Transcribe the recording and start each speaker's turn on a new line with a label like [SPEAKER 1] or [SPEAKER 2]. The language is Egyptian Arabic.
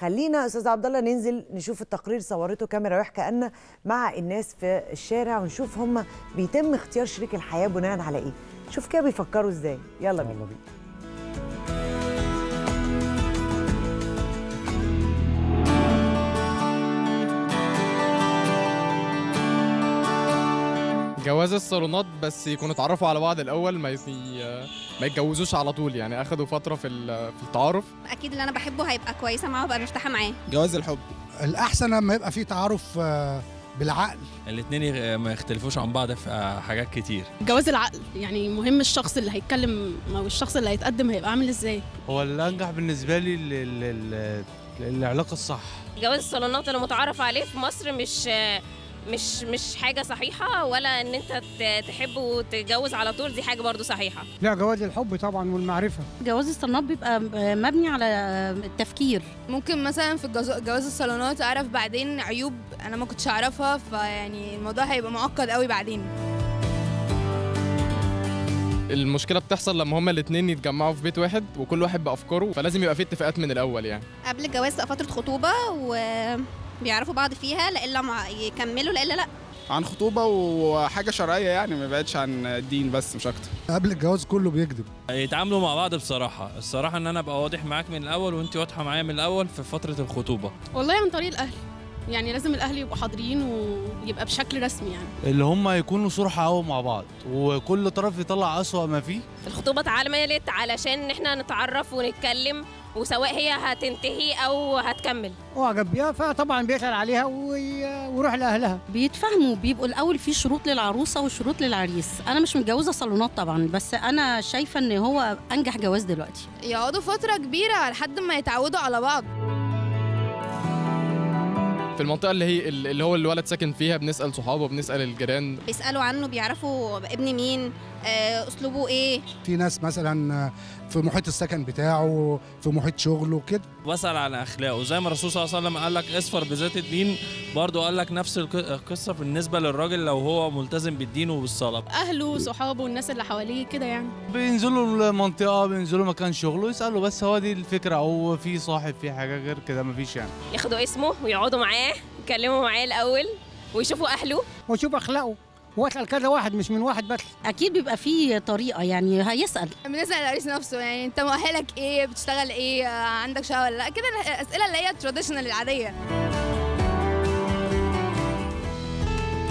[SPEAKER 1] خلينا استاذ عبد الله ننزل نشوف التقرير صورته كاميرا ويحكى أن مع الناس في الشارع ونشوف هم بيتم اختيار شريك الحياه بناء على ايه شوف كده بيفكروا ازاي يلا بينا
[SPEAKER 2] جواز الصالونات بس يكونوا اتعرفوا على بعض الاول ما يت- ما يتجوزوش على طول يعني اخدوا فتره في ال- في التعارف
[SPEAKER 3] اكيد اللي انا بحبه هيبقى كويسه معاه وابقى مرتاحه معاه
[SPEAKER 4] جواز الحب
[SPEAKER 5] الاحسن لما يبقى في تعارف آه، بالعقل
[SPEAKER 6] الاثنين ما يختلفوش عن بعض في حاجات كتير
[SPEAKER 7] جواز العقل يعني مهم الشخص اللي هيتكلم او الشخص اللي هيتقدم هيبقى عامل ازاي
[SPEAKER 8] هو الانجح بالنسبه لي ال- ال- ال- العلاقه الصح
[SPEAKER 9] جواز الصالونات اللي متعارف عليه في مصر مش مش مش حاجة صحيحة ولا ان انت ت- تحب وتتجوز على طول دي حاجة برضو صحيحة
[SPEAKER 10] لا جواز الحب طبعا والمعرفه
[SPEAKER 11] جواز الصالونات بيبقى مبني على التفكير
[SPEAKER 12] ممكن مثلا في الجواز- جواز الصالونات اعرف بعدين عيوب انا ما كنتش اعرفها فيعني الموضوع هيبقى معقد قوي بعدين
[SPEAKER 2] المشكله بتحصل لما هما الاثنين يتجمعوا في بيت واحد وكل واحد بافكاره فلازم يبقى في اتفاقات من الاول يعني
[SPEAKER 3] قبل الجواز تبقى فتره خطوبه وبيعرفوا بعض فيها لا الا مع يكملوا لا الا لا
[SPEAKER 4] عن خطوبة وحاجة شرعية يعني ما بعدش عن الدين بس مش أكتر
[SPEAKER 5] قبل الجواز كله بيكذب
[SPEAKER 6] يتعاملوا مع بعض بصراحه الصراحه ان انا ابقى واضح معاك من الاول وانت واضحه معايا من الاول في فتره الخطوبه
[SPEAKER 7] والله عن طريق الاهل يعني لازم الاهل يبقوا حاضرين ويبقى بشكل رسمي يعني
[SPEAKER 8] اللي هم يكونوا صرحة قوي مع بعض وكل طرف يطلع أسوأ ما فيه
[SPEAKER 9] الخطوبة اتعملت علشان ان احنا نتعرف ونتكلم وسواء هي هتنتهي او هتكمل
[SPEAKER 10] اعجب بيها فطبعا بيسال عليها وي- ويروح لاهلها
[SPEAKER 11] بيتفاهموا بيبقوا الاول في شروط للعروسه وشروط للعريس انا مش متجوزه صالونات طبعا بس انا شايفه ان هو انجح جواز دلوقتي
[SPEAKER 12] يقعدوا فتره كبيره لحد ما يتعودوا على بعض
[SPEAKER 2] في المنطقه اللي هي اللي هو الولد ساكن فيها بنسال صحابه بنسال الجيران
[SPEAKER 3] بيسالوا عنه بيعرفوا ابن مين آه، اسلوبه ايه
[SPEAKER 5] في ناس مثلا آه، في محيط السكن بتاعه في محيط شغله كده
[SPEAKER 6] بسأل عن اخلاقه زي ما الرسول صلى الله عليه وسلم قال لك اصفر بذات الدين برضه قال لك نفس الق- القصه بالنسبه للراجل لو هو ملتزم بالدين وبالصلاه
[SPEAKER 7] اهله وصحابه والناس اللي حواليه كده يعني
[SPEAKER 8] بينزلوا المنطقة بينزلوا مكان شغله يسألوا بس هو دي الفكرة أو في صاحب في حاجة غير كده مفيش يعني
[SPEAKER 9] ياخدوا اسمه ويقعدوا معاه يتكلموا معاه الاول ويشوفوا اهله
[SPEAKER 10] واشوف اخلاقه واسال كذا واحد مش من واحد بس
[SPEAKER 11] اكيد بيبقى في طريقه يعني هيسال
[SPEAKER 12] بنسال العريس نفسه يعني انت مؤهلك ايه بتشتغل ايه آه، عندك شقه ولا لا كده الاسئله اللي هي التراديشنال العاديه